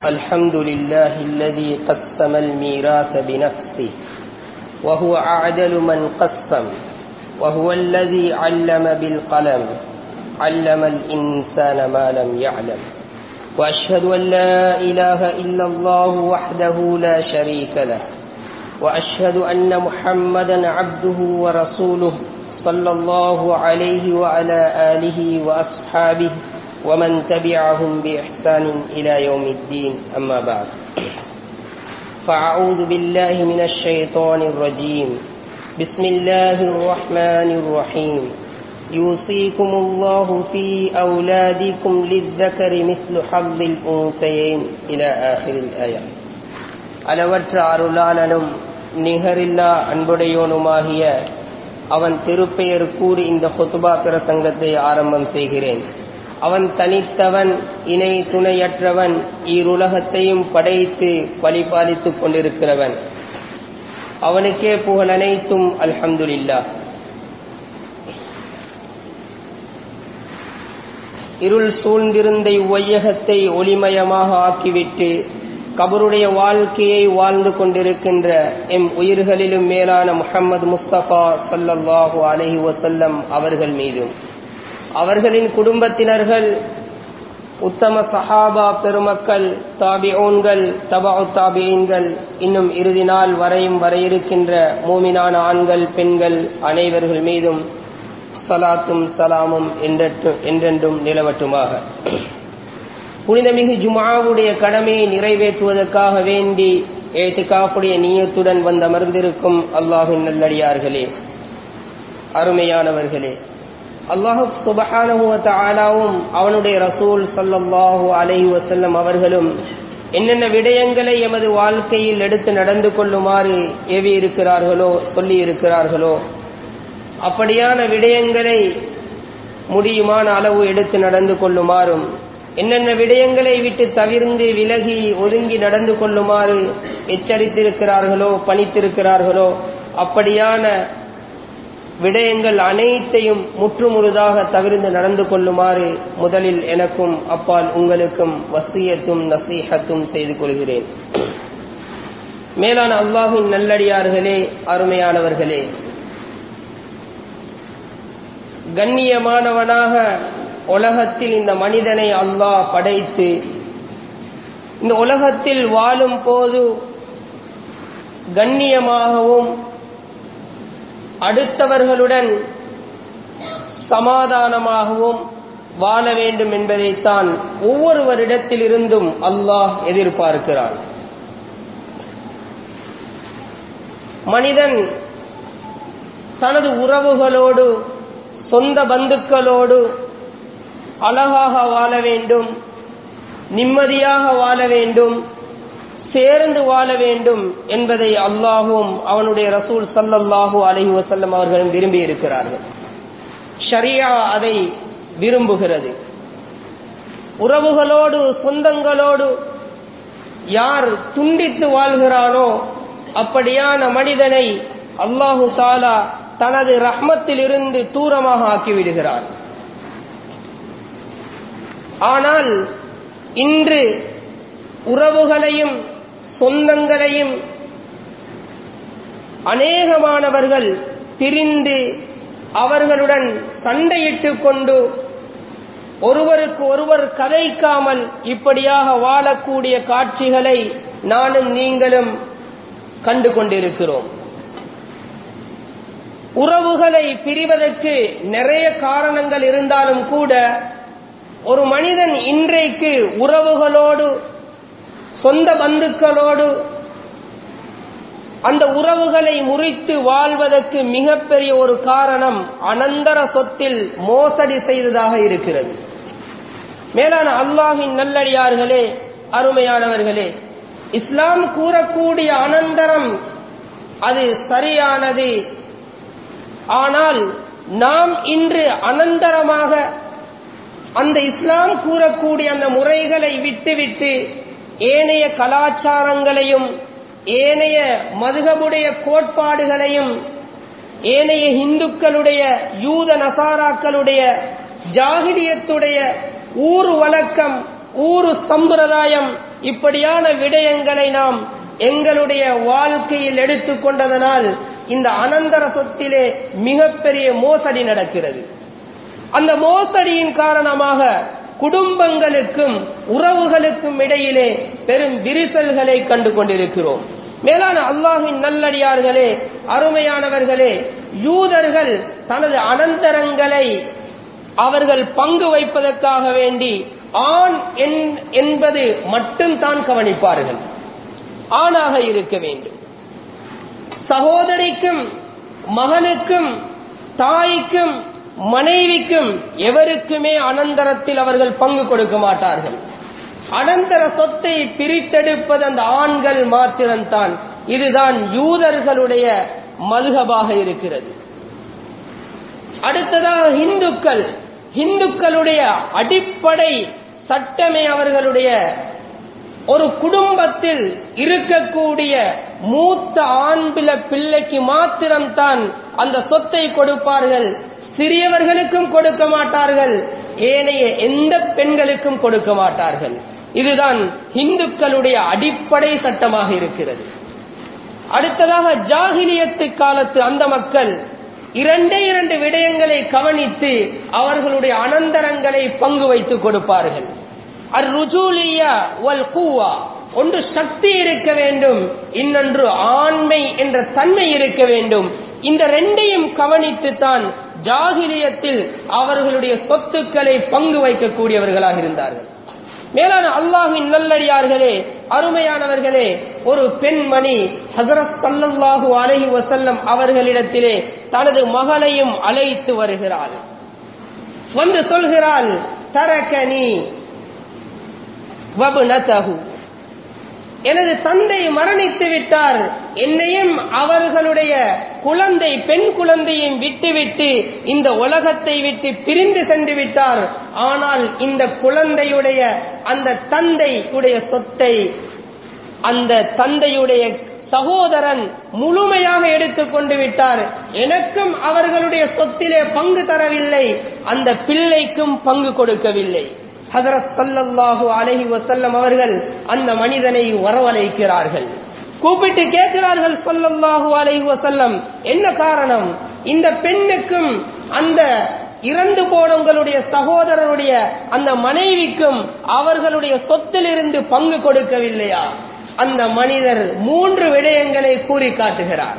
الحمد لله الذي قسم الميراث بنفسه وهو أعدل من قسم وهو الذي علم بالقلم علم الإنسان ما لم يعلم وأشهد أن لا إله إلا الله وحده لا شريك له وأشهد أن محمدا عبده ورسوله صلى الله عليه وعلى آله وأصحابه ومن تبعهم بإحسان إلى يوم الدين أما بعد فأعوذ بالله من الشيطان الرجيم بسم الله الرحمن الرحيم يوصيكم الله في أولادكم للذكر مثل حظ الأنثيين إلى آخر الآية அளவற்ற அருளாளனும் நிகரில்லா அன்புடையோனுமாகிய அவன் திருப்பெயர் கூறி இந்த ஹொத்துபா பிரசங்கத்தை ஆரம்பம் செய்கிறேன் அவன் தனித்தவன் இணை துணையற்றவன் ஈருலகத்தையும் படைத்து பலிபாலித்துக் கொண்டிருக்கிறவன் அவனுக்கே புகழ் அனைத்தும் அல்ஹம்துலில்லா இருள் சூழ்ந்திருந்த இவ்வையகத்தை ஒளிமயமாக ஆக்கிவிட்டு கபருடைய வாழ்க்கையை வாழ்ந்து கொண்டிருக்கின்ற எம் உயிர்களிலும் மேலான முகமது முஸ்தபா சல்லல்லாஹு அலஹி வசல்லம் அவர்கள் மீதும் அவர்களின் குடும்பத்தினர்கள் உத்தம சஹாபா பெருமக்கள் தாபியோன்கள் தபா தாபியன்கள் இன்னும் இறுதி நாள் வரையும் வர இருக்கின்ற மூமினான ஆண்கள் பெண்கள் அனைவர்கள் மீதும் சலாத்தும் சலாமும் என்றென்றும் நிலவட்டுமாக புனிதமிகு ஜுமாவுடைய கடமையை நிறைவேற்றுவதற்காக வேண்டி ஏத்துக்காப்புடைய நீயத்துடன் வந்தமர்ந்திருக்கும் அல்லாஹின் நல்லடியார்களே அருமையானவர்களே அல்லாஹு சுபஹானஹுவத்தாலாவும் அவனுடைய ரசூல் சல்லல்லாஹு அலைஹி வசல்லம் அவர்களும் என்னென்ன விடயங்களை எமது வாழ்க்கையில் எடுத்து நடந்து கொள்ளுமாறு ஏவி இருக்கிறார்களோ சொல்லி இருக்கிறார்களோ அப்படியான விடயங்களை முடியுமான அளவு எடுத்து நடந்து கொள்ளுமாறும் என்னென்ன விடயங்களை விட்டு தவிர்ந்து விலகி ஒதுங்கி நடந்து கொள்ளுமாறு எச்சரித்திருக்கிறார்களோ பணித்திருக்கிறார்களோ அப்படியான விடயங்கள் அனைத்தையும் முற்றுமுழுதாக தவிர்ந்து நடந்து கொள்ளுமாறு முதலில் எனக்கும் அப்பால் உங்களுக்கும் வசியத்தும் நசீகத்தும் செய்து கொள்கிறேன் மேலான அல்லாஹின் நல்லடியார்களே அருமையானவர்களே கண்ணியமானவனாக உலகத்தில் இந்த மனிதனை அல்லாஹ் படைத்து இந்த உலகத்தில் வாழும் போது கண்ணியமாகவும் அடுத்தவர்களுடன் சமாதானமாகவும் வாழ வேண்டும் என்பதைத்தான் ஒவ்வொருவரிடத்திலிருந்தும் அல்லாஹ் எதிர்பார்க்கிறான் மனிதன் தனது உறவுகளோடு சொந்த பந்துக்களோடு அழகாக வாழ வேண்டும் நிம்மதியாக வாழ வேண்டும் சேர்ந்து வாழ வேண்டும் என்பதை அல்லாஹும் அவனுடைய ரசூல் சல்லல்லாஹு அலஹி வசல்லம் அவர்களும் விரும்பி இருக்கிறார்கள் ஷரியா அதை விரும்புகிறது உறவுகளோடு சொந்தங்களோடு யார் துண்டித்து வாழ்கிறானோ அப்படியான மனிதனை அல்லாஹு தாலா தனது ரஹ்மத்தில் இருந்து தூரமாக ஆக்கிவிடுகிறான் ஆனால் இன்று உறவுகளையும் சொந்தங்களையும் அநேகமானவர்கள் பிரிந்து அவர்களுடன் சண்டையிட்டுக் கொண்டு ஒருவருக்கு ஒருவர் கதைக்காமல் இப்படியாக வாழக்கூடிய காட்சிகளை நானும் நீங்களும் கண்டு கொண்டிருக்கிறோம் உறவுகளை பிரிவதற்கு நிறைய காரணங்கள் இருந்தாலும் கூட ஒரு மனிதன் இன்றைக்கு உறவுகளோடு சொந்த பந்துக்களோடு அந்த உறவுகளை முறித்து வாழ்வதற்கு மிகப்பெரிய ஒரு காரணம் அனந்தர சொத்தில் மோசடி செய்ததாக இருக்கிறது மேலான அல்லாஹின் நல்லடியார்களே அருமையானவர்களே இஸ்லாம் கூறக்கூடிய அனந்தரம் அது சரியானது ஆனால் நாம் இன்று அனந்தரமாக அந்த இஸ்லாம் கூறக்கூடிய அந்த முறைகளை விட்டுவிட்டு ஏனைய கலாச்சாரங்களையும் ஏனைய மதுகபுடைய கோட்பாடுகளையும் ஏனைய இந்துக்களுடைய யூத நசாராக்களுடைய ஜாகிரியத்துடைய ஊர் வழக்கம் ஊர் சம்பிரதாயம் இப்படியான விடயங்களை நாம் எங்களுடைய வாழ்க்கையில் எடுத்துக்கொண்டதனால் இந்த அனந்தர சொத்திலே மிகப்பெரிய மோசடி நடக்கிறது அந்த மோசடியின் காரணமாக குடும்பங்களுக்கும் உறவுகளுக்கும் இடையிலே பெரும் விரிசல்களை கண்டு கொண்டிருக்கிறோம் மேலான அல்லாஹின் நல்லடியார்களே அருமையானவர்களே யூதர்கள் தனது அனந்தரங்களை அவர்கள் பங்கு வைப்பதற்காக வேண்டி ஆண் என்பது மட்டும் தான் கவனிப்பார்கள் ஆணாக இருக்க வேண்டும் சகோதரிக்கும் மகனுக்கும் தாய்க்கும் மனைவிக்கும் எவருக்குமே அனந்தரத்தில் அவர்கள் பங்கு கொடுக்க மாட்டார்கள் அனந்தர சொத்தை பிரித்தெடுப்பது அந்த ஆண்கள் மாத்திரம்தான் இதுதான் யூதர்களுடைய மதுகபாக இருக்கிறது அடுத்ததாக இந்துக்கள் இந்துக்களுடைய அடிப்படை சட்டமே அவர்களுடைய ஒரு குடும்பத்தில் இருக்கக்கூடிய மூத்த ஆண்பில பிள்ளைக்கு மாத்திரம்தான் அந்த சொத்தை கொடுப்பார்கள் சிறியவர்களுக்கும் கொடுக்க மாட்டார்கள் ஏனைய எந்த பெண்களுக்கும் கொடுக்க மாட்டார்கள் இதுதான் இந்துக்களுடைய அடிப்படை சட்டமாக இருக்கிறது அடுத்ததாக ஜாகிலியத்து காலத்து அந்த மக்கள் இரண்டே இரண்டு விடயங்களை கவனித்து அவர்களுடைய அனந்தரங்களை பங்கு வைத்து கொடுப்பார்கள் ஒன்று சக்தி இருக்க வேண்டும் இன்னொன்று ஆண்மை என்ற தன்மை இருக்க வேண்டும் இந்த ரெண்டையும் கவனித்து தான் ஜாகிலியத்தில் அவர்களுடைய சொத்துக்களை பங்கு வைக்கக்கூடியவர்களாக இருந்தார்கள் மேலான அல்லாஹின் நல்லடியார்களே அருமையானவர்களே ஒரு பெண்மணி ஹசரத் சல்லல்லாஹு அலஹி வசல்லம் அவர்களிடத்திலே தனது மகளையும் அழைத்து வருகிறாள் வந்து சொல்கிறாள் தரக்கனி வபுனதஹு எனது தந்தை மரணித்து விட்டார் என்னையும் அவர்களுடைய குழந்தை பெண் குழந்தையும் விட்டுவிட்டு இந்த உலகத்தை விட்டு பிரிந்து சென்று விட்டார் ஆனால் இந்த குழந்தையுடைய அந்த தந்தையுடைய சொத்தை அந்த தந்தையுடைய சகோதரன் முழுமையாக எடுத்துக்கொண்டு விட்டார் எனக்கும் அவர்களுடைய சொத்திலே பங்கு தரவில்லை அந்த பிள்ளைக்கும் பங்கு கொடுக்கவில்லை ஹதரத் சல்லல்லாஹு அலஹி வசல்லம் அவர்கள் அந்த மனிதனை வரவழைக்கிறார்கள் கூப்பிட்டு கேட்கிறார்கள் சொல்லல்லாஹு அலஹி வசல்லம் என்ன காரணம் இந்த பெண்ணுக்கும் அந்த இறந்து போனவங்களுடைய சகோதரருடைய அந்த மனைவிக்கும் அவர்களுடைய சொத்திலிருந்து பங்கு கொடுக்கவில்லையா அந்த மனிதர் மூன்று விடயங்களை கூறி காட்டுகிறார்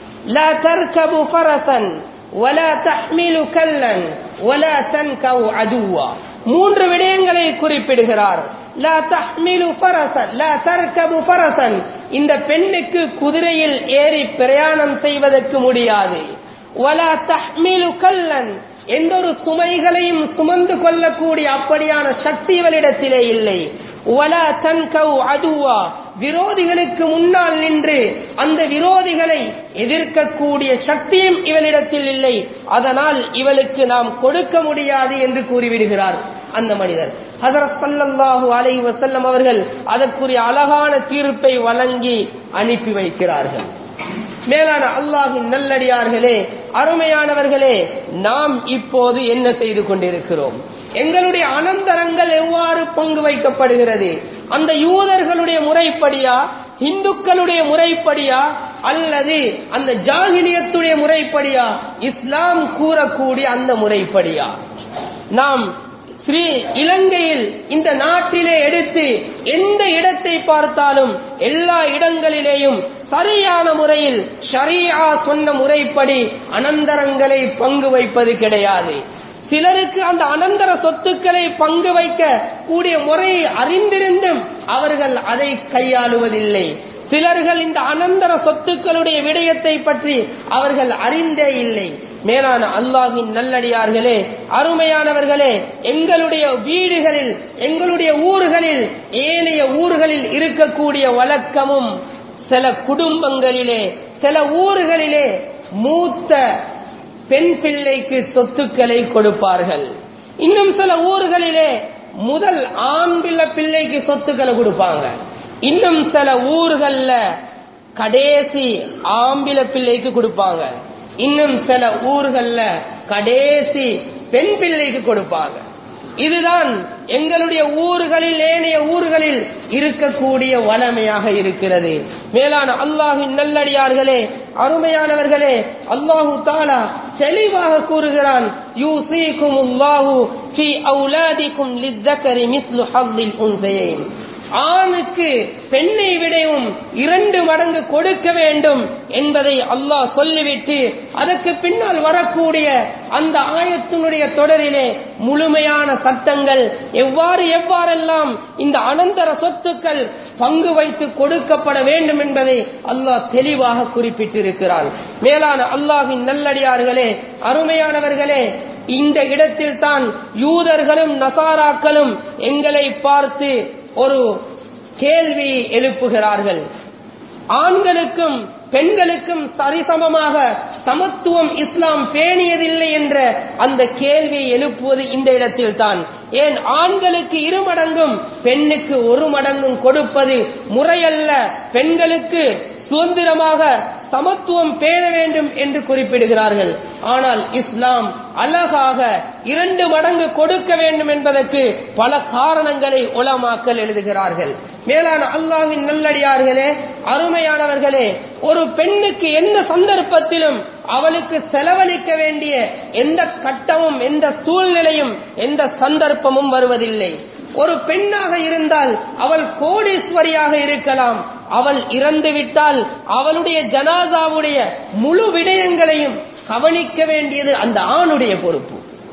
لا تركبوا فرسا ولا تحملوا كلا ولا تنكوا عدوا மூன்று விடயங்களை குறிப்பிடுகிறார் லா தஹ்மிலு ஃபரசன் லா தர்கபு ஃபரசன் இந்த பெண்ணுக்கு குதிரையில் ஏறி பிரயாணம் செய்வதற்கு முடியாது வலா தஹ்மிலு கல்லன் எந்த ஒரு சுமைகளையும் சுமந்து கொள்ளக்கூடிய அப்படியான சக்தி இவளிடத்திலே இல்லை வலா தன்கவ் அதுவா விரோதிகளுக்கு முன்னால் நின்று அந்த விரோதிகளை எதிர்க்கக்கூடிய சக்தியும் இவளிடத்தில் இல்லை அதனால் இவளுக்கு நாம் கொடுக்க முடியாது என்று கூறிவிடுகிறார் அந்த மனிதர் ஹசரத் சல்லல்லாஹு அலைஹி வஸல்லம் அவர்கள் அதற்குரிய அழகான தீர்ப்பை வழங்கி அனுப்பி வைக்கிறார்கள் மேலான அல்லாஹின் நல்லடியார்களே அருமையானவர்களே நாம் இப்போது என்ன செய்து கொண்டிருக்கிறோம் எங்களுடைய அனந்தரங்கள் எவ்வாறு பங்கு வைக்கப்படுகிறது அந்த யூதர்களுடைய முறைப்படியா இந்துக்களுடைய முறைப்படியா அல்லது அந்த ஜாகிலியத்துடைய முறைப்படியா இஸ்லாம் கூறக்கூடிய அந்த முறைப்படியா நாம் ஸ்ரீ இலங்கையில் இந்த நாட்டிலே எடுத்து எந்த இடத்தை பார்த்தாலும் எல்லா இடங்களிலேயும் சரியான முறையில் ஷரியா சொன்ன முறைப்படி அனந்தரங்களை பங்கு வைப்பது கிடையாது சிலருக்கு அந்த அனந்தர சொத்துக்களை பங்கு வைக்க கூடிய முறையை அறிந்திருந்தும் அவர்கள் அதை கையாளுவதில்லை சிலர்கள் இந்த அனந்தர சொத்துக்களுடைய விடயத்தை பற்றி அவர்கள் அறிந்தே இல்லை மேலான அல்லாஹின் நல்லடியார்களே அருமையானவர்களே எங்களுடைய வீடுகளில் எங்களுடைய ஊர்களில் ஏனைய ஊர்களில் இருக்கக்கூடிய வழக்கமும் சில குடும்பங்களிலே சில ஊர்களிலே மூத்த பெண் பிள்ளைக்கு சொத்துக்களை கொடுப்பார்கள் இன்னும் சில ஊர்களிலே முதல் ஆண் பிள்ளை பிள்ளைக்கு சொத்துக்களை கொடுப்பாங்க இன்னும் சில ஊர்கள்ல கடைசி ஆம்பிள பிள்ளைக்கு கொடுப்பாங்க இன்னும் சில ஊர்கள்ல கடைசி பெண் பிள்ளைக்கு கொடுப்பாங்க இதுதான் எங்களுடைய ஊர்களில் ஏனைய ஊர்களில் இருக்கக்கூடிய வளமையாக இருக்கிறது மேலான அல்லாஹின் நல்லடியார்களே அருமையானவர்களே அல்லாஹு தாலா தெளிவாக கூறுகிறான் யூசீக்கும் அல்லாஹு ஃபி அவுலாதிக்கும் லிஸ்ஸக்கரி மிஸ்லு ஹவ்லில் உன்சையைன் ஆணுக்கு பெண்ணை விடவும் இரண்டு மடங்கு கொடுக்க வேண்டும் என்பதை அல்லாஹ் சொல்லிவிட்டு அதற்கு பின்னால் வரக்கூடிய அந்த ஆயத்தினுடைய தொடரிலே முழுமையான சட்டங்கள் எவ்வாறு எவ்வாறெல்லாம் இந்த அனந்தர சொத்துக்கள் பங்கு வைத்து கொடுக்கப்பட வேண்டும் என்பதை அல்லாஹ் தெளிவாக குறிப்பிட்டிருக்கிறான் மேலான அல்லாஹின் நல்லடியார்களே அருமையானவர்களே இந்த இடத்தில் தான் யூதர்களும் நசாராக்களும் எங்களை பார்த்து ஒரு கேள்வி எழுப்புகிறார்கள் ஆண்களுக்கும் பெண்களுக்கும் சரிசமமாக சமத்துவம் இஸ்லாம் பேணியதில்லை என்ற அந்த கேள்வியை எழுப்புவது இந்த இடத்தில் தான் ஏன் ஆண்களுக்கு இரு மடங்கும் பெண்ணுக்கு ஒரு மடங்கும் கொடுப்பது முறையல்ல பெண்களுக்கு சுதந்திரமாக சமத்துவம் பேண வேண்டும் என்று குறிப்பிடுகிறார்கள் ஆனால் இஸ்லாம் அழகாக இரண்டு மடங்கு கொடுக்க வேண்டும் என்பதற்கு பல காரணங்களை உலமாக்கல் எழுதுகிறார்கள் மேலான அல்லாவின் நல்லடியார்களே அருமையானவர்களே ஒரு பெண்ணுக்கு எந்த சந்தர்ப்பத்திலும் அவளுக்கு செலவழிக்க வேண்டிய எந்த கட்டமும் எந்த சூழ்நிலையும் எந்த சந்தர்ப்பமும் வருவதில்லை ஒரு பெண்ணாக இருந்தால் அவள் கோடீஸ்வரியாக இருக்கலாம் அவள் இறந்து விட்டால் அவளுடைய ஜனாதாவுடைய முழு விடயங்களையும் கவனிக்க வேண்டியது அந்த ஆணுடைய பொறுப்பு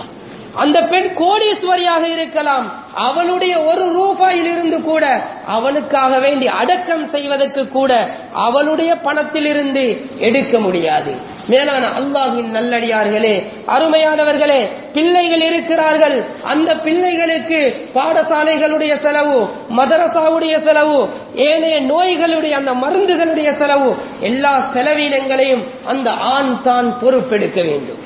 அந்த பெண் கோடீஸ்வரியாக இருக்கலாம் அவளுடைய ஒரு ரூபாயில் இருந்து கூட அவனுக்காக வேண்டி அடக்கம் செய்வதற்கு கூட அவளுடைய பணத்திலிருந்து எடுக்க முடியாது மேலான அல்லாஹின் நல்லடியார்களே அருமையானவர்களே பிள்ளைகள் இருக்கிறார்கள் அந்த பிள்ளைகளுக்கு பாடசாலைகளுடைய செலவு மதரசாவுடைய செலவு ஏனைய நோய்களுடைய அந்த மருந்துகளுடைய செலவு எல்லா செலவினங்களையும் அந்த ஆண் தான் பொறுப்பெடுக்க வேண்டும்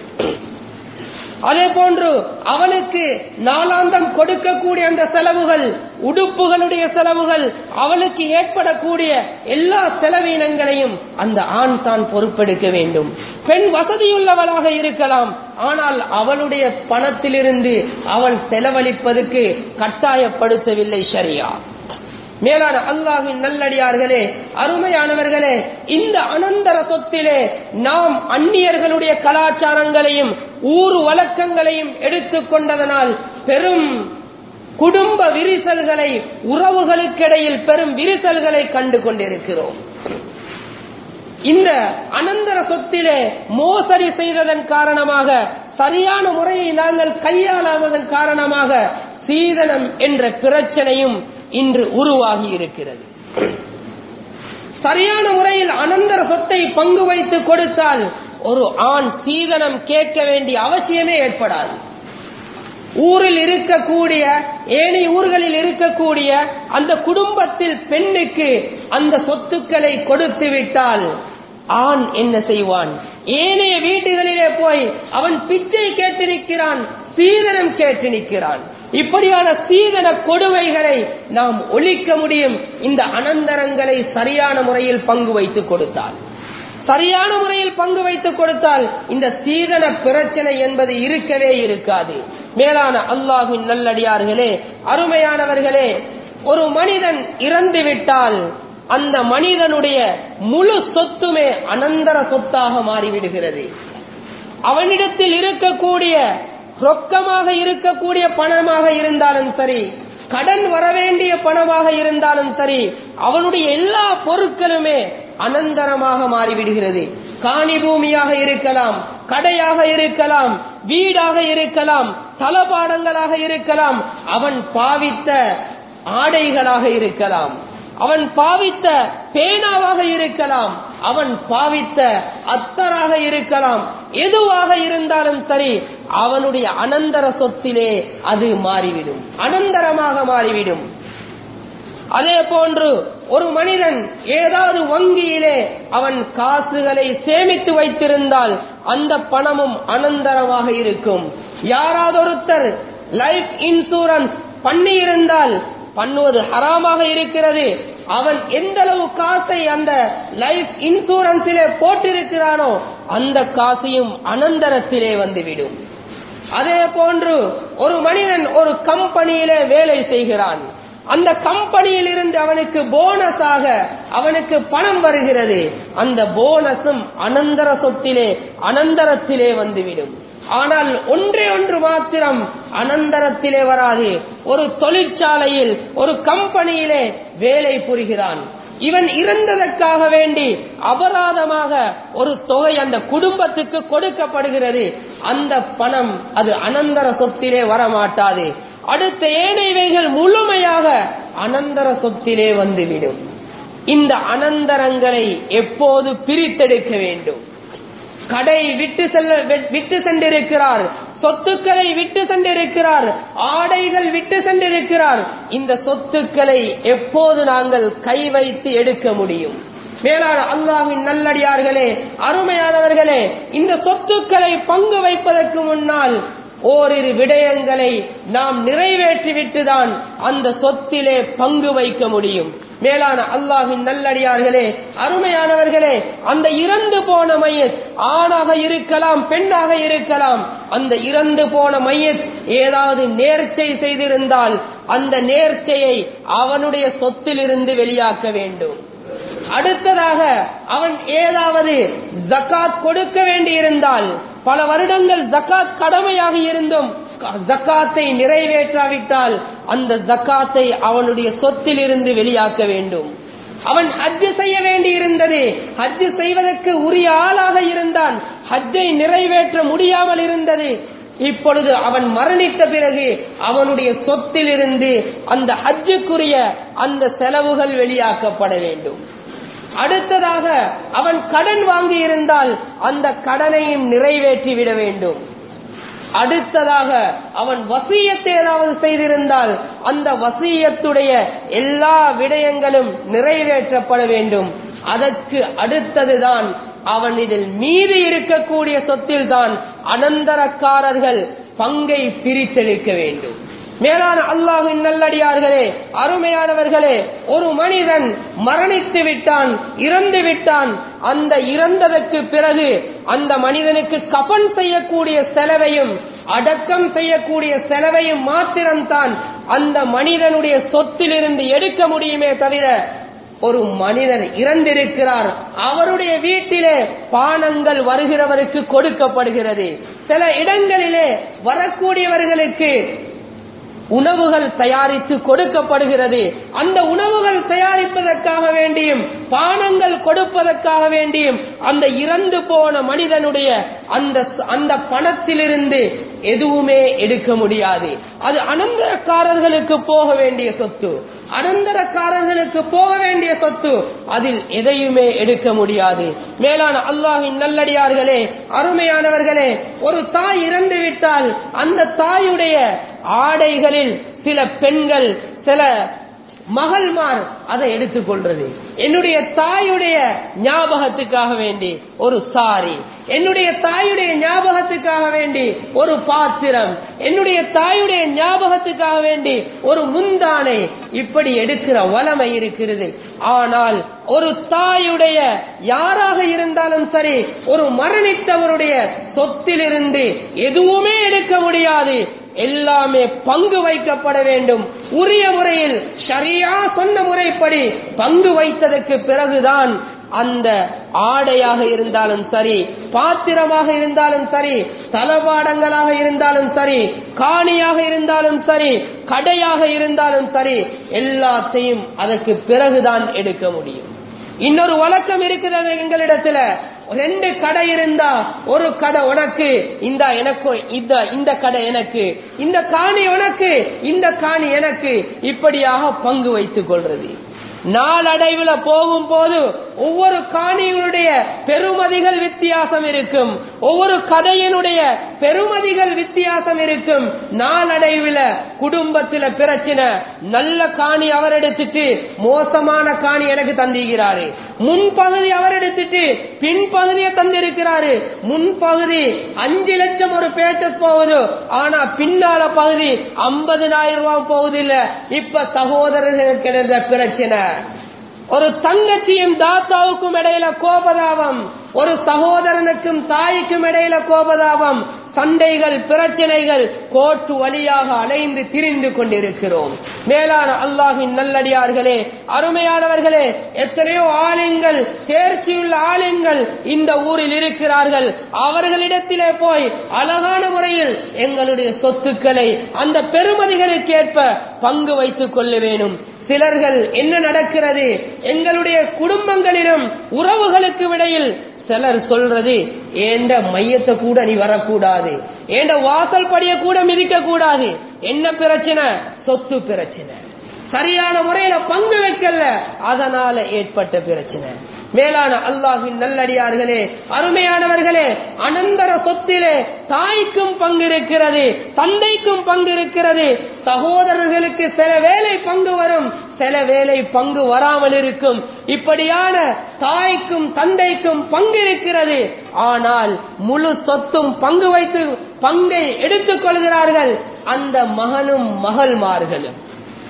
அதே போன்று அவனுக்கு நாளாந்தம் கொடுக்கக்கூடிய அந்த செலவுகள் உடுப்புகளுடைய செலவுகள் அவளுக்கு ஏற்படக்கூடிய எல்லா செலவினங்களையும் அந்த ஆண் தான் பொறுப்பெடுக்க வேண்டும் பெண் வசதியுள்ளவளாக இருக்கலாம் ஆனால் அவளுடைய பணத்திலிருந்து அவள் செலவழிப்பதற்கு கட்டாயப்படுத்தவில்லை சரியா மேலான அல்லாஹின் நல்லடியார்களே அருமையானவர்களே இந்த அனந்தர சொத்திலே நாம் அந்நியர்களுடைய கலாச்சாரங்களையும் ஊர் வழக்கங்களையும் எடுத்துக்கொண்டதனால் பெரும் குடும்ப விரிசல்களை உறவுகளுக்கிடையில் பெரும் விரிசல்களை கண்டு கொண்டிருக்கிறோம் இந்த அனந்தர சொத்திலே மோசடி செய்ததன் காரணமாக சரியான முறையை நாங்கள் கையாளாததன் காரணமாக சீதனம் என்ற பிரச்சனையும் இன்று உருவாகி இருக்கிறது சரியான முறையில் அனந்தர சொத்தை பங்கு வைத்து கொடுத்தால் ஒரு ஆண் சீதனம் கேட்க வேண்டிய அவசியமே ஏற்படாது ஊரில் இருக்கக்கூடிய ஏனைய ஊர்களில் இருக்கக்கூடிய அந்த குடும்பத்தில் பெண்ணுக்கு அந்த சொத்துக்களை கொடுத்து விட்டால் ஆண் என்ன செய்வான் ஏனைய வீடுகளிலே போய் அவன் பிச்சை கேட்டிருக்கிறான் சீதனம் கேட்டு நிற்கிறான் இப்படியான சீதன கொடுமைகளை நாம் ஒழிக்க முடியும் இந்த அனந்தரங்களை சரியான முறையில் பங்கு வைத்து கொடுத்தால் சரியான முறையில் பங்கு வைத்து கொடுத்தால் இந்த சீதன பிரச்சனை என்பது இருக்கவே இருக்காது மேலான அல்லாஹின் நல்லடியார்களே அருமையானவர்களே ஒரு மனிதன் இறந்து விட்டால் அந்த மனிதனுடைய முழு சொத்துமே அனந்தர சொத்தாக மாறிவிடுகிறது அவனிடத்தில் இருக்கக்கூடிய ரொக்கமாக இருக்கக்கூடிய பணமாக இருந்தாலும் சரி கடன் வரவேண்டிய பணமாக இருந்தாலும் சரி அவனுடைய எல்லா பொருட்களுமே அனந்தரமாக மாறிவிடுகிறது காணி பூமியாக இருக்கலாம் கடையாக இருக்கலாம் வீடாக இருக்கலாம் தளபாடங்களாக இருக்கலாம் அவன் பாவித்த ஆடைகளாக இருக்கலாம் அவன் பாவித்த பேனாவாக இருக்கலாம் அவன் பாவித்த அத்தராக இருக்கலாம் எதுவாக இருந்தாலும் சரி அவனுடைய அனந்தர சொத்திலே அது மாறிவிடும் அனந்தரமாக மாறிவிடும் அதே போன்று ஒரு மனிதன் ஏதாவது வங்கியிலே அவன் காசுகளை சேமித்து வைத்திருந்தால் அந்த பணமும் அனந்தரமாக இருக்கும் யாராவது ஒருத்தர் லைஃப் இன்சூரன்ஸ் பண்ணி இருந்தால் பண்ணுவது ஹராமாக இருக்கிறது அவன் எந்த அளவு காசை அந்த லைஃப் இன்சூரன்ஸிலே போட்டிருக்கிறானோ அந்த காசையும் அனந்தரத்திலே வந்துவிடும் அதே போன்று ஒரு மனிதன் ஒரு கம்பெனியில வேலை செய்கிறான் அந்த கம்பெனியில் இருந்து அவனுக்கு போனஸாக அவனுக்கு பணம் வருகிறது அந்த போனஸும் அனந்தர சொத்திலே அனந்தரத்திலே வந்துவிடும் ஆனால் ஒன்றே ஒன்று மாத்திரம் அனந்தரத்திலே வராது ஒரு தொழிற்சாலையில் ஒரு கம்பெனியிலே வேலை புரிகிறான் இவன் இறந்ததற்காக வேண்டி அபராதமாக ஒரு தொகை அந்த குடும்பத்துக்கு கொடுக்கப்படுகிறது அந்த பணம் அது அனந்தர சொத்திலே வரமாட்டாது அடுத்த ஏனைவைகள் முழுமையாக அனந்தர சொத்திலே வந்துவிடும் இந்த அனந்தரங்களை எப்போது பிரித்தெடுக்க வேண்டும் கடை விட்டு செல்ல விட்டு சென்றிருக்கிறார் சொத்துக்களை விட்டு சென்றிருக்கிறார் ஆடைகள் விட்டு சென்றிருக்கிறார் இந்த சொத்துக்களை எப்போது நாங்கள் கை வைத்து எடுக்க முடியும் மேலான அல்லாஹின் நல்லடியார்களே அருமையானவர்களே இந்த சொத்துக்களை பங்கு வைப்பதற்கு முன்னால் ஓரிரு விடயங்களை நாம் நிறைவேற்றிவிட்டுதான் அந்த சொத்திலே பங்கு வைக்க முடியும் மேலான அல்லாஹின் நல்லடியார்களே அருமையானவர்களே அந்த இறந்து போன மையத் ஆணாக இருக்கலாம் பெண்ணாக இருக்கலாம் அந்த இறந்து போன மையத் ஏதாவது நேர்ச்சை செய்திருந்தால் அந்த நேர்ச்சையை அவனுடைய சொத்திலிருந்து வெளியாக்க வேண்டும் அடுத்ததாக அவன் ஏதாவது ஜக்காத் கொடுக்க வேண்டியிருந்தால் பல வருடங்கள் ஜக்காத் கடமையாக இருந்தும் ஜக்காத்தை நிறைவேற்றாவிட்டால் அந்த ஜக்காத்தை அவனுடைய சொத்தில் இருந்து வெளியாக்க வேண்டும் அவன் ஹஜ்ஜு செய்ய வேண்டி இருந்தது ஹஜ்ஜு செய்வதற்கு உரிய ஆளாக இருந்தான் ஹஜ்ஜை நிறைவேற்ற முடியாமல் இருந்தது இப்பொழுது அவன் மரணித்த பிறகு அவனுடைய சொத்தில் இருந்து அந்த ஹஜ்ஜுக்குரிய அந்த செலவுகள் வெளியாக்கப்பட வேண்டும் அடுத்ததாக அவன் கடன் வாங்கி இருந்தால் அந்த கடனையும் நிறைவேற்றி விட வேண்டும் அடுத்ததாக அவன் வசியத்தை ஏதாவது செய்திருந்தால் அந்த வசியத்துடைய எல்லா விடயங்களும் நிறைவேற்றப்பட வேண்டும் அதற்கு அடுத்ததுதான் அவன் இதில் மீது இருக்கக்கூடிய சொத்தில் தான் அனந்தரக்காரர்கள் பங்கை பிரித்தெடுக்க வேண்டும் மேலான அல்லாஹின் நல்லடியார்களே அருமையானவர்களே ஒரு மனிதன் மரணித்து விட்டான் இறந்து விட்டான் அந்த இறந்ததற்கு பிறகு அந்த மனிதனுக்கு கபன் செய்யக்கூடிய செலவையும் அடக்கம் செய்யக்கூடிய செலவையும் மாத்திரம்தான் அந்த மனிதனுடைய சொத்திலிருந்து எடுக்க முடியுமே தவிர ஒரு மனிதர் இறந்திருக்கிறார் அவருடைய வீட்டிலே பானங்கள் வருகிறவருக்கு கொடுக்கப்படுகிறது சில இடங்களிலே வரக்கூடியவர்களுக்கு உணவுகள் தயாரித்து கொடுக்கப்படுகிறது அந்த உணவுகள் தயாரிப்பதற்காக வேண்டியும் பானங்கள் கொடுப்பதற்காக வேண்டியும் அந்த இறந்து போன மனிதனுடைய அந்த அந்த பணத்திலிருந்து எதுவுமே எடுக்க முடியாது அது அனந்தரக்காரர்களுக்கு போக வேண்டிய சொத்து அனந்தரக்காரர்களுக்கு போக வேண்டிய சொத்து அதில் எதையுமே எடுக்க முடியாது மேலான அல்லாஹின் நல்லடியார்களே அருமையானவர்களே ஒரு தாய் இறந்து விட்டால் அந்த தாயுடைய ஆடைகளில் சில பெண்கள் சில மகள்மார் அதை எடுத்துக்கொள்றது என்னுடைய தாயுடைய ஞாபகத்துக்காக வேண்டி ஒரு சாரி என்னுடைய தாயுடைய ஞாபகத்துக்காக வேண்டி ஒரு பாத்திரம் என்னுடைய தாயுடைய ஞாபகத்துக்காக வேண்டி ஒரு முந்தானை இப்படி எடுக்கிற வளமை இருக்கிறது ஆனால் ஒரு தாயுடைய யாராக இருந்தாலும் சரி ஒரு மரணித்தவருடைய சொத்திலிருந்து எதுவுமே எடுக்க முடியாது எல்லாமே பங்கு வைக்கப்பட வேண்டும் உரிய முறையில் சரியா சொன்ன முறைப்படி பங்கு வைத்ததற்கு பிறகுதான் அந்த ஆடையாக இருந்தாலும் சரி பாத்திரமாக இருந்தாலும் சரி தளபாடங்களாக இருந்தாலும் சரி காணியாக இருந்தாலும் சரி கடையாக இருந்தாலும் சரி எல்லாத்தையும் அதற்கு பிறகுதான் எடுக்க முடியும் இன்னொரு வழக்கம் இருக்கிறது எங்களிடத்துல ரெண்டு கடை இருந்தா ஒரு கடை உனக்கு இந்த எனக்கு இந்த இந்த கடை எனக்கு இந்த காணி உனக்கு இந்த காணி எனக்கு இப்படியாக பங்கு வைத்துக் கொள்றது நாளடைவில் போகும் போது ஒவ்வொரு காணியினுடைய பெருமதிகள் வித்தியாசம் இருக்கும் ஒவ்வொரு கதையினுடைய பெருமதிகள் வித்தியாசம் இருக்கும் நாளடைவில் குடும்பத்தில் பிரச்சனை நல்ல காணி அவர் எடுத்துட்டு மோசமான காணி எனக்கு தந்திருக்கிறாரு முன்பகுதி அவர் எடுத்துட்டு பின்பகுதியை தந்திருக்கிறாரு முன்பகுதி அஞ்சு லட்சம் ஒரு பேச்சஸ் போகுது ஆனா பின்னால பகுதி ஐம்பதுனாயிரம் ரூபாய் போகுது இல்ல இப்ப சகோதரர்களுக்கு கிடைந்த பிரச்சனை ஒரு தங்கச்சியும் தாத்தாவுக்கும் இடையில கோபதாபம் ஒரு சகோதரனுக்கும் தாய்க்கும் இடையில கோபதாபம் சண்டைகள் பிரச்சனைகள் கோட்டு வழியாக அலைந்து திரிந்து கொண்டிருக்கிறோம் மேலான அல்லாஹின் நல்லடியார்களே அருமையானவர்களே எத்தனையோ ஆளுங்கள் தேர்ச்சியுள்ள ஆளுங்கள் இந்த ஊரில் இருக்கிறார்கள் அவர்களிடத்திலே போய் அழகான முறையில் எங்களுடைய சொத்துக்களை அந்த பெருமதிகளுக்கு ஏற்ப பங்கு வைத்துக் கொள்ள வேணும் சிலர்கள் என்ன நடக்கிறது எங்களுடைய குடும்பங்களிலும் உறவுகளுக்கு இடையில் சிலர் சொல்றது ஏண்ட மையத்தை கூட நீ வரக்கூடாது ஏண்ட வாசல் படிய கூட மிதிக்க கூடாது என்ன பிரச்சனை சொத்து பிரச்சனை சரியான முறையில பங்கு வைக்கல அதனால ஏற்பட்ட பிரச்சனை மேலான அல்லாஹின் நல்லடியார்களே அருமையானவர்களே அனந்தர சொத்திலே தாய்க்கும் பங்கு இருக்கிறது தந்தைக்கும் பங்கு இருக்கிறது சகோதரர்களுக்கு சில வேலை பங்கு வரும் சில வேலை பங்கு வராமல் இருக்கும் இப்படியான தாய்க்கும் தந்தைக்கும் பங்கு இருக்கிறது ஆனால் முழு சொத்தும் பங்கு வைத்து பங்கை எடுத்துக் கொள்கிறார்கள் அந்த மகனும் மகள்மார்களும்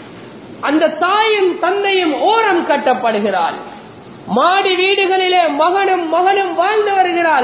அந்த தாயும் தந்தையும் ஓரம் கட்டப்படுகிறாள் மாடி வீடுகளிலே மகனும் மகனும் வாழ்ந்து வருகிறாள்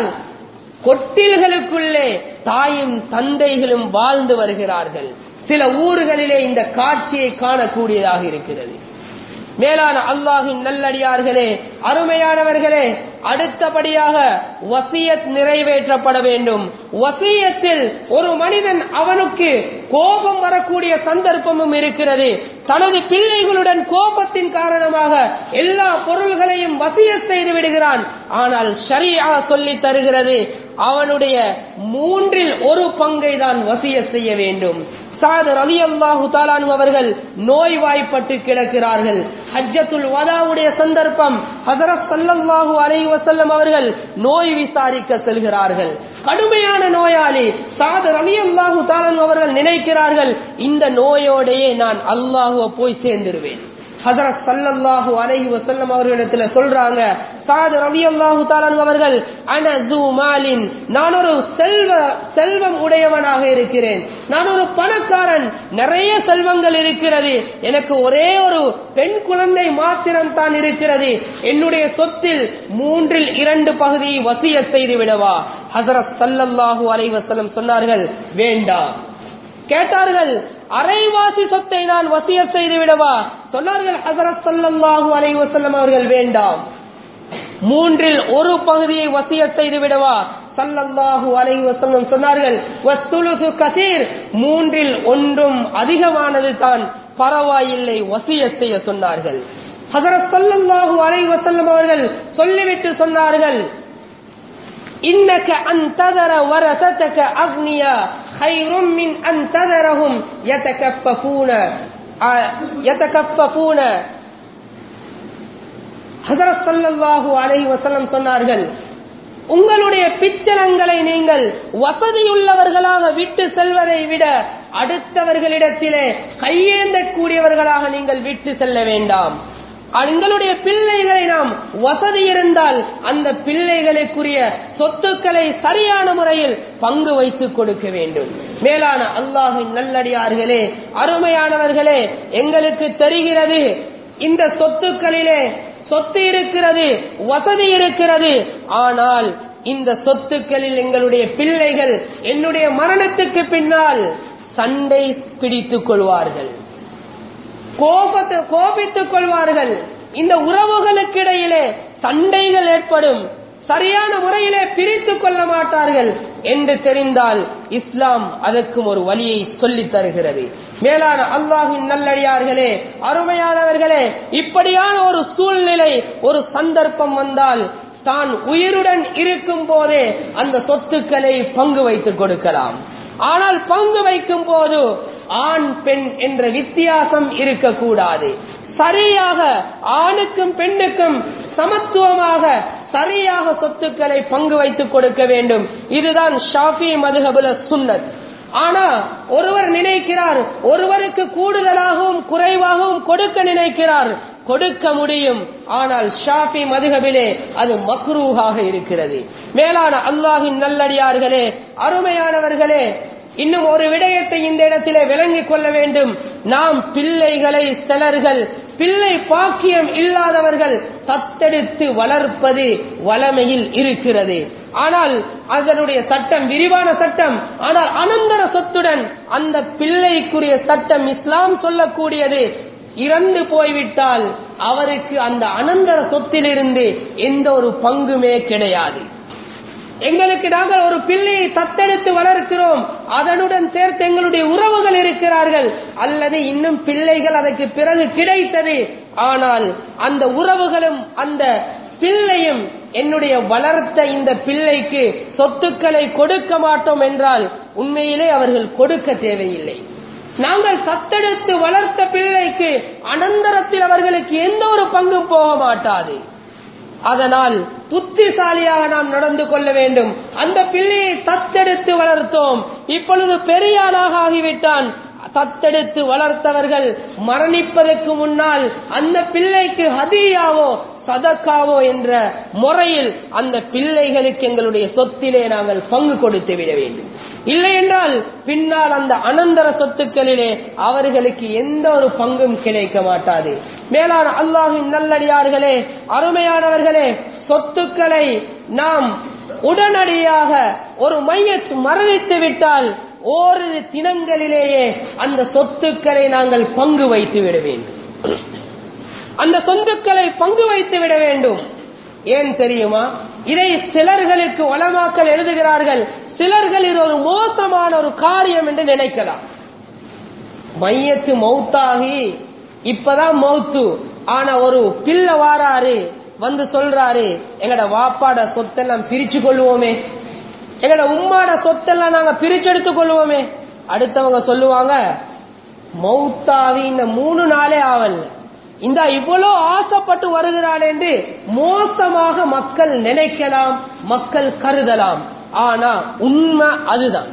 கொட்டில்களுக்குள்ளே தாயும் தந்தைகளும் வாழ்ந்து வருகிறார்கள் சில ஊர்களிலே இந்த காட்சியை காணக்கூடியதாக இருக்கிறது மேலான அல்லாஹின் நல்லடியார்களே அருமையானவர்களே அடுத்தபடியாக வசியத் நிறைவேற்றப்பட வேண்டும் வசியத்தில் ஒரு மனிதன் அவனுக்கு கோபம் வரக்கூடிய சந்தர்ப்பமும் இருக்கிறது தனது பிள்ளைகளுடன் கோபத்தின் காரணமாக எல்லா பொருள்களையும் வசிய செய்து விடுகிறான் ஆனால் ஷரியா சொல்லி தருகிறது அவனுடைய மூன்றில் ஒரு பங்கை தான் வசிய செய்ய வேண்டும் சாதர் அலி அல்லாஹு தாலானு அவர்கள் நோய்வாய்ப்பட்டு கிடக்கிறார்கள் ஹஜ்ஜத்துல் வதாவுடைய சந்தர்ப்பம் ஹசரத் சல்லல்லாஹு அலைஹி வஸல்லம் அவர்கள் நோய் விசாரிக்க செல்கிறார்கள் கடுமையான நோயாளி சாதர் அலி அல்லாஹு தாலானு அவர்கள் நினைக்கிறார்கள் இந்த நோயோடையே நான் அல்லாஹுவ போய் சேர்ந்துருவேன் ஹசரத் சல்லல்லாஹு அலைஹி வஸல்லம் அவர்களிடத்துல சொல்றாங்க சாது ரவி அல்லாஹு தாலான் அவர்கள் அனது மாலின் நான் ஒரு செல்வ செல்வம் உடையவனாக இருக்கிறேன் நான் ஒரு பணக்காரன் நிறைய செல்வங்கள் இருக்கிறது எனக்கு ஒரே ஒரு பெண் குழந்தை மாத்திரம் தான் இருக்கிறது என்னுடைய சொத்தில் மூன்றில் இரண்டு பகுதியை வசிய செய்து விடவா ஹசரத் சல்லல்லாஹு அலைஹி வஸல்லம் சொன்னார்கள் வேண்டாம் கேட்டார்கள் அரைவாசி சொத்தை நான் வசிய செய்து விடவா சொன்னார்கள் ஹசரத் சல்லல்லாஹு அலைஹி வஸல்லம் அவர்கள் வேண்டாம் மூன்றில் ஒரு பகுதியை வசிய செய்து விடவா சல்லல்லாஹு அலைஹி வஸல்லம் சொன்னார்கள் வஸ்துலுசு கசீர் மூன்றில் ஒன்றும் அதிகமானது தான் பரவாயில்லை வசிய செய்ய சொன்னார்கள் ஹசரத் சல்லல்லாஹு அலைஹி வஸல்லம் அவர்கள் சொல்லிவிட்டு சொன்னார்கள் إنك أن تذر ورثتك أغنياء خير من أن تذرهم يتكففون يتكففون ஹசரத் சல்லல்லாஹு அலைஹி வஸல்லம் சொன்னார்கள் உங்களுடைய பிச்சனங்களை நீங்கள் வசதியுள்ளவர்களாக விட்டு செல்வதை விட அடுத்தவர்களிடத்திலே கையேந்தக்கூடியவர்களாக நீங்கள் விட்டு செல்ல வேண்டாம் எங்களுடைய பிள்ளைகளை நாம் வசதி இருந்தால் அந்த பிள்ளைகளுக்குரிய சொத்துக்களை சரியான முறையில் பங்கு வைத்துக் கொடுக்க வேண்டும் மேலான அல்லாஹின் நல்லடியார்களே அருமையானவர்களே எங்களுக்கு தெரிகிறது இந்த சொத்துக்களிலே சொத்து இருக்கிறது வசதி இருக்கிறது ஆனால் இந்த சொத்துக்களில் எங்களுடைய பிள்ளைகள் என்னுடைய மரணத்துக்கு பின்னால் சண்டை பிடித்துக் கொள்வார்கள் கோபத்து கோபித்துக் கொள்வார்கள் இந்த உறவுகளுக்கு இடையிலே சண்டைகள் ஏற்படும் சரியான முறையிலே பிரித்துக் கொள்ள மாட்டார்கள் என்று தெரிந்தால் இஸ்லாம் அதற்கும் ஒரு வழியை சொல்லித் தருகிறது மேலான அல்லாஹின் நல்லடியார்களே அருமையானவர்களே இப்படியான ஒரு சூழ்நிலை ஒரு சந்தர்ப்பம் வந்தால் தான் உயிருடன் இருக்கும் போதே அந்த சொத்துக்களை பங்கு வைத்துக் கொடுக்கலாம் ஆனால் பங்கு வைக்கும் போது ஆண் பெண் என்ற வித்தியாசம் இருக்கக்கூடாது சரியாக ஆணுக்கும் பெண்ணுக்கும் சமத்துவமாக சரியாக சொத்துக்களை பங்கு வைத்துக் கொடுக்க வேண்டும் இதுதான் ஷாஃபி மதுகபுல சுன்னத் ஆனா ஒருவர் நினைக்கிறார் ஒருவருக்கு கூடுதலாகவும் குறைவாகவும் கொடுக்க நினைக்கிறார் கொடுக்க முடியும் ஆனால் ஷாஃபி மதுகபிலே அது மக்ரூஹாக இருக்கிறது மேலான அல்லாஹின் நல்லடியார்களே அருமையானவர்களே இன்னும் ஒரு விடயத்தை இந்த இடத்திலே விளங்கிக் கொள்ள வேண்டும் நாம் பிள்ளைகளை சிலர்கள் பிள்ளை பாக்கியம் இல்லாதவர்கள் தத்தெடுத்து வளர்ப்பது வளமையில் இருக்கிறது ஆனால் அதனுடைய சட்டம் விரிவான சட்டம் ஆனால் அனந்தர சொத்துடன் அந்த பிள்ளைக்குரிய சட்டம் இஸ்லாம் சொல்லக்கூடியது இறந்து போய்விட்டால் அவருக்கு அந்த அனந்தர சொத்திலிருந்து எந்த ஒரு பங்குமே கிடையாது எங்களுக்கு நாங்கள் ஒரு பிள்ளையை தத்தெடுத்து வளர்க்கிறோம் அதனுடன் சேர்த்து எங்களுடைய உறவுகள் இருக்கிறார்கள் அல்லது இன்னும் பிள்ளைகள் அதற்கு பிறகு கிடைத்தது ஆனால் அந்த உறவுகளும் அந்த பிள்ளையும் என்னுடைய வளர்த்த இந்த பிள்ளைக்கு சொத்துக்களை கொடுக்க மாட்டோம் என்றால் உண்மையிலே அவர்கள் கொடுக்க தேவையில்லை நாங்கள் தத்தெடுத்து வளர்த்த பிள்ளைக்கு அனந்தரத்தில் அவர்களுக்கு எந்த ஒரு பங்கும் போக மாட்டாது அதனால் புத்திசாலியாக நாம் நடந்து கொள்ள வேண்டும் அந்த பிள்ளையை தத்தெடுத்து வளர்த்தோம் இப்பொழுது பெரிய ஆளாக ஆகிவிட்டான் தத்தெடுத்து வளர்த்தவர்கள் மரணிப்பதற்கு முன்னால் அந்த பிள்ளைக்கு ஹதியாவோ சதக்காவோ என்ற முறையில் அந்த பிள்ளைகளுக்கு எங்களுடைய சொத்திலே நாங்கள் பங்கு கொடுத்து விட வேண்டும் இல்லை என்றால் பின்னால் அந்த அனந்தர சொத்துக்களிலே அவர்களுக்கு எந்த ஒரு பங்கும் கிடைக்க மாட்டாது மேலான அல்லாஹின் நல்லடியார்களே அருமையானவர்களே சொத்துக்களை நாம் உடனடியாக ஒரு மையத்து மரணித்து விட்டால் ஓரிரு தினங்களிலேயே அந்த சொத்துக்களை நாங்கள் பங்கு வைத்து விட வேண்டும் அந்த சொத்துக்களை பங்கு வைத்து விட வேண்டும் ஏன் தெரியுமா இதை சிலர்களுக்கு வளமாக்கல் எழுதுகிறார்கள் சிலர்கள் இது ஒரு மோசமான ஒரு காரியம் என்று நினைக்கலாம் மையத்து மௌத்தாகி இப்பதான் மௌத்து ஆனா ஒரு பிள்ளை வாராரு வந்து சொல்றாரு எங்கட வாப்பாட சொத்தெல்லாம் பிரிச்சு கொள்வோமே எங்கட உம்மாட சொத்தெல்லாம் நாங்க பிரிச்சு எடுத்துக் கொள்வோமே அடுத்தவங்க சொல்லுவாங்க மௌத்தாவி இந்த மூணு நாளே ஆவல் இந்த இவ்வளோ ஆசைப்பட்டு வருகிறான் என்று மோசமாக மக்கள் நினைக்கலாம் மக்கள் கருதலாம் ஆனா உண்மை அதுதான்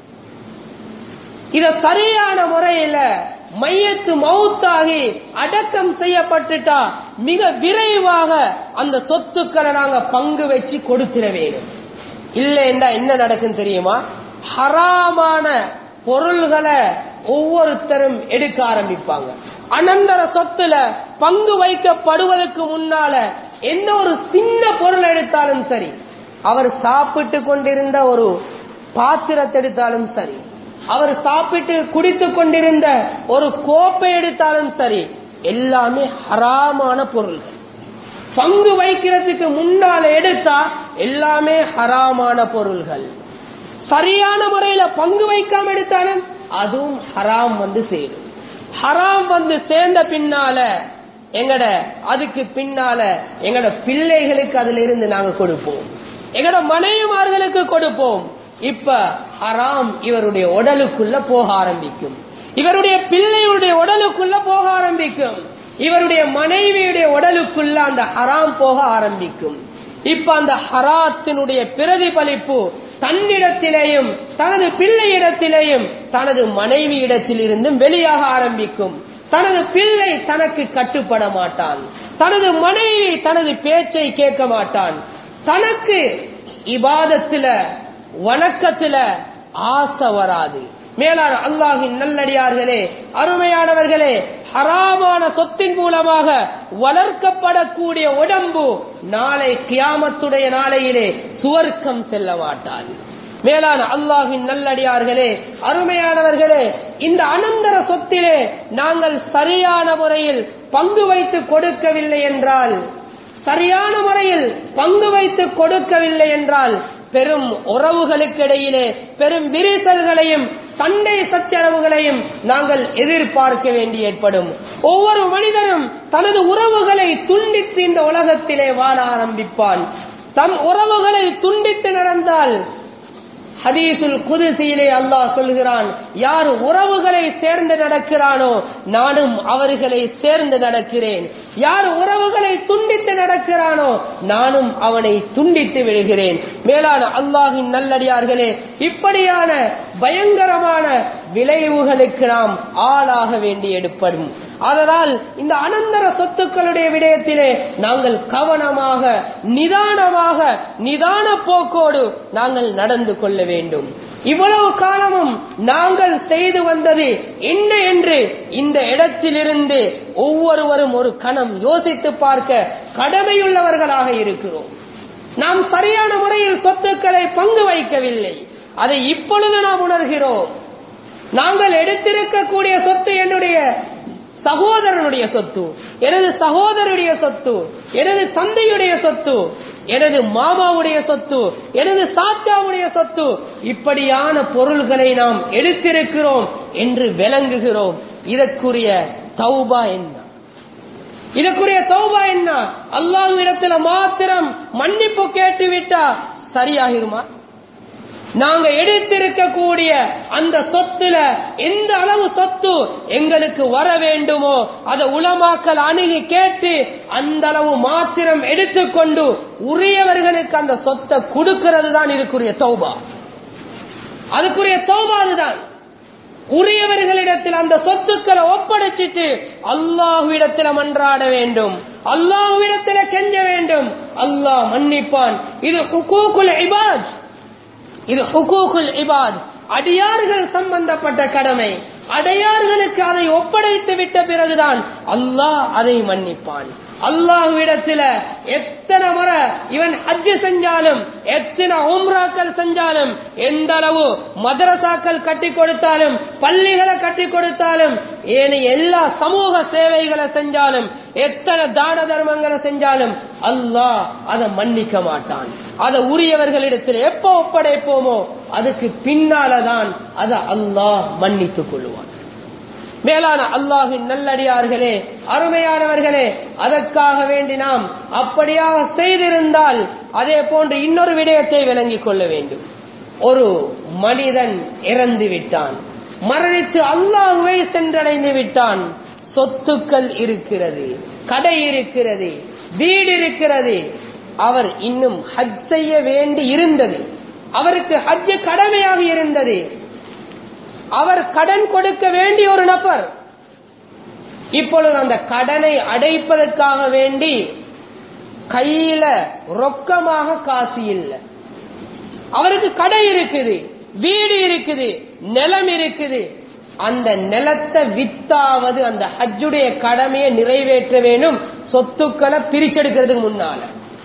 இத சரியான முறையில மையத்து மவுத்தாகி அடக்கம் செய்யப்பட்டுட்டா மிக விரைவாக அந்த சொத்துக்களை நாங்க பங்கு வச்சு கொடுத்துட வேணும் இல்லைன்னா என்ன நடக்கும் தெரியுமா ஹராமான பொருள்களை ஒவ்வொருத்தரும் எடுக்க ஆரம்பிப்பாங்க அனந்தர சொத்துல பங்கு வைக்கப்படுவதற்கு முன்னால எந்த ஒரு சின்ன பொருள் எடுத்தாலும் சரி அவர் சாப்பிட்டு கொண்டிருந்த ஒரு பாத்திரத்தை எடுத்தாலும் சரி அவர் சாப்பிட்டு குடித்து கொண்டிருந்த ஒரு கோப்பை எடுத்தாலும் சரி எல்லாமே ஹராமான பொருள்கள் பங்கு வைக்கிறதுக்கு முன்னால எடுத்தா எல்லாமே ஹராமான பொருள்கள் சரியான முறையில பங்கு வைக்காம எடுத்தாலும் அதுவும் ஹராம் வந்து சேரும் ஹராம் வந்து சேர்ந்த பின்னால எங்கட அதுக்கு பின்னால எங்கட பிள்ளைகளுக்கு அதுல இருந்து நாங்க கொடுப்போம் எங்கட மனைவிமார்களுக்கு கொடுப்போம் இப்ப ஹராம் இவருடைய உடலுக்குள்ள போக ஆரம்பிக்கும் இவருடைய பிள்ளையுடைய உடலுக்குள்ள போக ஆரம்பிக்கும் இவருடைய மனைவியுடைய உடலுக்குள்ள அந்த ஹராம் போக ஆரம்பிக்கும் இப்ப அந்த ஹராத்தினுடைய பிரதிபலிப்பு தன்னிடத்திலேயும் தனது பிள்ளையிடத்திலேயும் தனது மனைவி இடத்திலிருந்தும் வெளியாக ஆரம்பிக்கும் தனது பிள்ளை தனக்கு கட்டுப்பட மாட்டான் தனது மனைவி தனது பேச்சை கேட்க மாட்டான் தனக்கு இபாதத்துல வணக்கத்துல ஆசை வராது மேலான அல்லாஹின் நல்லடியார்களே அருமையானவர்களே ஹராமான சொத்தின் மூலமாக வளர்க்கப்படக்கூடிய உடம்பு நாளை கியாமத்துடைய நாளையிலே சுவர்க்கம் செல்ல மாட்டாது மேலான அல்லாஹின் நல்லடியார்களே அருமையானவர்களே இந்த அனந்தர சொத்திலே நாங்கள் சரியான முறையில் பங்கு வைத்து கொடுக்கவில்லை என்றால் சரியான முறையில் பங்கு வைத்து கொடுக்கவில்லை என்றால் பெரும் உறவுகளுக்கு இடையிலே பெரும் விரிசல்களையும் சண்டை சச்சரவுகளையும் நாங்கள் எதிர்பார்க்க வேண்டி ஏற்படும் ஒவ்வொரு மனிதனும் தனது உறவுகளை துண்டித்து இந்த உலகத்திலே வாழ ஆரம்பிப்பான் தம் உறவுகளை துண்டித்து நடந்தால் ஹதீசுல் குதிசியிலே அல்லாஹ் சொல்கிறான் யார் உறவுகளை சேர்ந்து நடக்கிறானோ நானும் அவர்களை சேர்ந்து நடக்கிறேன் யார் உறவுகளை துண்டித்து நடக்கிறானோ நானும் அவனை துண்டித்து விடுகிறேன் மேலான அல்லாஹின் நல்லடியார்களே இப்படியான பயங்கரமான விளைவுகளுக்கு நாம் ஆளாக வேண்டி எடுப்படும் அதனால் இந்த அனந்தர சொத்துக்களுடைய விடயத்திலே நாங்கள் கவனமாக நிதானமாக நிதான போக்கோடு நாங்கள் நடந்து கொள்ள வேண்டும் இவ்வளவு காலமும் நாங்கள் செய்து வந்தது என்ன என்று இந்த இடத்திலிருந்து ஒவ்வொருவரும் ஒரு கணம் யோசித்து பார்க்க கடமையுள்ளவர்களாக இருக்கிறோம் நாம் சரியான முறையில் சொத்துக்களை பங்கு வைக்கவில்லை அதை இப்பொழுது நாம் உணர்கிறோம் நாங்கள் எடுத்திருக்கக்கூடிய சொத்து என்னுடைய சகோதரனுடைய சொத்து எனது சகோதரனுடைய சொத்து எனது தந்தையுடைய சொத்து எனது மாமாவுடைய சொத்து எனது சாத்தாவுடைய சொத்து இப்படியான பொருள்களை நாம் எடுத்திருக்கிறோம் என்று விளங்குகிறோம் இதற்குரிய தௌபா என்ன இதற்குரிய தௌபா என்ன அல்லாஹ் இடத்துல மாத்திரம் மன்னிப்பு கேட்டு விட்டா சரியாகிருமா நாங்க எடுத்திருக்கக்கூடிய அந்த சொத்துல எந்த அளவு சொத்து எங்களுக்கு வர வேண்டுமோ அதை உலமாக்கல் அணுகி கேட்டு அந்த அளவு மாத்திரம் எடுத்துக்கொண்டு உரியவர்களுக்கு அந்த சொத்தை கொடுக்கிறது தான் இதுக்குரிய தௌபா அதுக்குரிய தௌபா அதுதான் உரியவர்களிடத்தில் அந்த சொத்துக்களை ஒப்படைச்சிட்டு அல்லாஹுவிடத்தில் மன்றாட வேண்டும் அல்லாஹுவிடத்தில் கெஞ்ச வேண்டும் அல்லாஹ் மன்னிப்பான் இது ஹுகூகுல் இபாத் இது ஹுகூகுல் இபாத் அடியார்கள் சம்பந்தப்பட்ட கடமை அடையார்களுக்கு அதை ஒப்படைத்து விட்ட பிறகுதான் அல்லாஹ் அதை மன்னிப்பான் அல்லாஹுவிடத்துல எத்தனை முறை இவன் ஹஜ்ஜு செஞ்சாலும் எத்தனை உம்ராக்கள் செஞ்சாலும் எந்த அளவு மதரசாக்கள் கட்டி கொடுத்தாலும் பள்ளிகளை கட்டி கொடுத்தாலும் ஏனைய எல்லா சமூக சேவைகளை செஞ்சாலும் எத்தனை தான தர்மங்களை செஞ்சாலும் அல்லாஹ் அதை மன்னிக்க மாட்டான் அதை உரியவர்களிடத்தில் எப்ப ஒப்படைப்போமோ அதுக்கு பின்னாலதான் அதை அல்லாஹ் மன்னித்துக் கொள்வான் மேலான அல்லாஹின் நல்லடியார்களே அருமையானவர்களே அதற்காக வேண்டி நாம் அப்படியாக செய்திருந்தால் அதே போன்று இன்னொரு விடயத்தை விளங்கிக் கொள்ள வேண்டும் ஒரு மனிதன் இறந்து விட்டான் மரணித்து அல்லாஹுவை சென்றடைந்து விட்டான் சொத்துக்கள் இருக்கிறது கடை இருக்கிறது வீடு இருக்கிறது அவர் இன்னும் ஹஜ் செய்ய வேண்டி இருந்தது அவருக்கு ஹஜ் கடமையாக இருந்தது அவர் கடன் கொடுக்க வேண்டிய ஒரு நபர் இப்பொழுது அந்த கடனை அடைப்பதற்காக வேண்டி கையில ரொக்கமாக காசு இல்லை அவருக்கு கடை இருக்குது வீடு இருக்குது நிலம் இருக்குது அந்த நிலத்தை வித்தாவது அந்த ஹஜ்ஜுடைய கடமையை நிறைவேற்ற வேண்டும் சொத்துக்களை பிரிச்செடுக்கிறதுக்கு முன்னால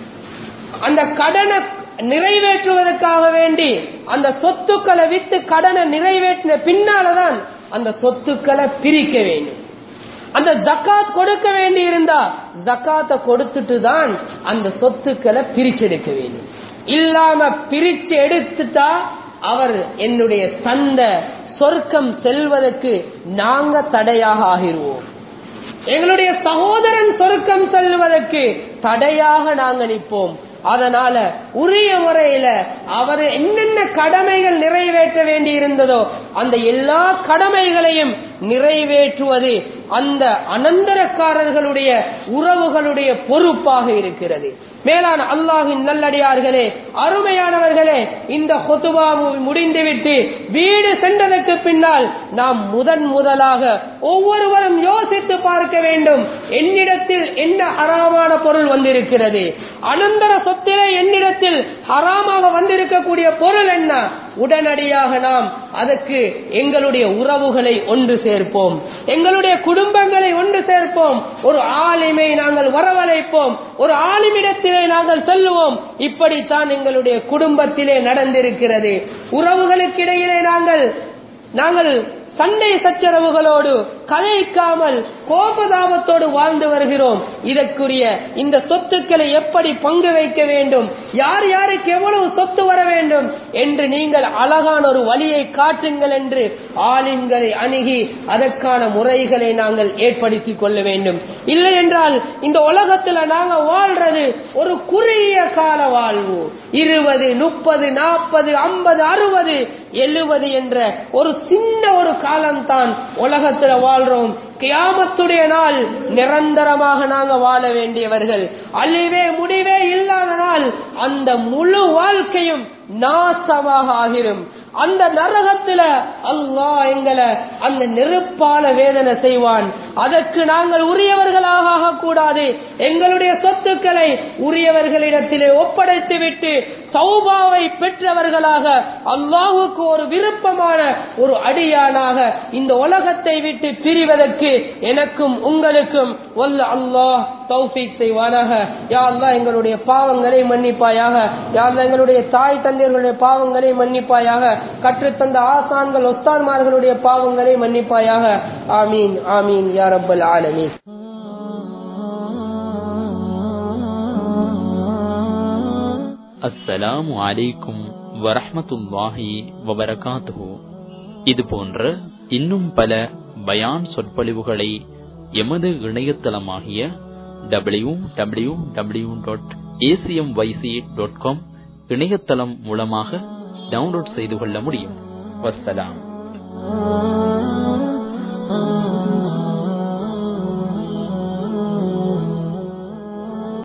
அந்த கடனை நிறைவேற்றுவதற்காக வேண்டி அந்த சொத்துக்களை வித்து கடனை நிறைவேற்றின பின்னாலதான் அந்த சொத்துக்களை பிரிக்க வேண்டும் அந்த ஜக்காத் கொடுக்க வேண்டி இருந்தா ஜக்காத்தை கொடுத்துட்டு தான் அந்த சொத்துக்களை பிரிச்செடுக்க வேண்டும் இல்லாம பிரிச்சு எடுத்துட்டா அவர் என்னுடைய சந்த சொர்க்கம் செல்வதற்கு நாங்க தடையாக ஆகிருவோம் எங்களுடைய சகோதரன் சொர்க்கம் செல்வதற்கு தடையாக நாங்க நிற்போம் அதனால உரிய முறையில அவர் என்னென்ன கடமைகள் நிறைவேற்ற வேண்டி இருந்ததோ அந்த எல்லா கடமைகளையும் நிறைவேற்றுவது அந்த அனந்தரக்காரர்களுடைய உறவுகளுடைய பொறுப்பாக இருக்கிறது மேலான அல்லாஹின் நல்லடியார்களே அருமையானவர்களே இந்த கொத்துபாவு முடிந்துவிட்டு வீடு சென்றதற்கு பின்னால் நாம் முதன் முதலாக ஒவ்வொருவரும் யோசித்து பார்க்க வேண்டும் என்னிடத்தில் என்ன ஹராமான பொருள் வந்திருக்கிறது அனந்தர சொத்திலே என்னிடத்தில் ஹராமாக வந்திருக்கக்கூடிய பொருள் என்ன உடனடியாக நாம் அதற்கு எங்களுடைய உறவுகளை ஒன்று சேர்ப்போம் எங்களுடைய குடும்பங்களை ஒன்று சேர்ப்போம் ஒரு ஆலிமை நாங்கள் வரவழைப்போம் ஒரு ஆலிமிடத்திலே நாங்கள் செல்லுவோம் இப்படித்தான் எங்களுடைய குடும்பத்திலே நடந்திருக்கிறது உறவுகளுக்கிடையிலே நாங்கள் நாங்கள் சண்டை சச்சரவுகளோடு கலைக்காமல் கோபதாபத்தோடு வாழ்ந்து வருகிறோம் இதற்குரிய இந்த சொத்துக்களை எப்படி பங்கு வைக்க வேண்டும் யார் யாருக்கு எவ்வளவு சொத்து வர வேண்டும் என்று நீங்கள் அழகான ஒரு வழியை காட்டுங்கள் என்று ஆலிம்களை அணுகி அதற்கான முறைகளை நாங்கள் ஏற்படுத்திக் கொள்ள வேண்டும் இல்லை என்றால் இந்த உலகத்துல நாங்க வாழ்றது ஒரு குறுகிய கால வாழ்வு இருபது முப்பது நாற்பது ஐம்பது அறுபது எழுபது என்ற ஒரு சின்ன ஒரு காலம்தான் உலகத்துல வாழ்றோம் கியாமத்துடைய நாள் நிரந்தரமாக நாங்க வாழ வேண்டியவர்கள் அழிவே முடிவே இல்லாத நாள் அந்த முழு வாழ்க்கையும் நாசமாக ஆகிரும் அந்த நரகத்துல அல்லாஹ் எங்களை அந்த நெருப்பால வேதனை செய்வான் அதற்கு நாங்கள் உரியவர்களாக ஆகக்கூடாது எங்களுடைய சொத்துக்களை உரியவர்களிடத்திலே ஒப்படைத்து விட்டு தௌபாவை பெற்றவர்களாக அல்லாஹுக்கு ஒரு விருப்பமான ஒரு அடியானாக இந்த உலகத்தை விட்டு பிரிவதற்கு எனக்கும் உங்களுக்கும் வல்ல அல்லாஹ் தௌஃபீக் செய்வானாக யா அல்லாஹ் எங்களுடைய பாவங்களை மன்னிப்பாயாக யா அல்லாஹ் எங்களுடைய தாய் தந்தையர்களுடைய பாவங்களை மன்னிப்பாயாக கற்றுத்தந்த ஆசான்கள் ஒஸ்தான்மார்களுடைய பாவங்களை மன்னிப்பாயாக ஆமீன் ஆமீன் யா ரப்பல் ஆலமீன் அஸ்ஸலாமு அலைக்கும் வரஹ்மத்துல்லாஹி வபரகாத்துஹு இது போன்ற இன்னும் பல பயான் சொற்பொழிவுகளை எமது இணையதளமாகிய W W W dot ACM YC dot com இணையதளம் மூலமாக டவுன்லோட் செய்து கொள்ள முடியும் வஸ்ஸலாம்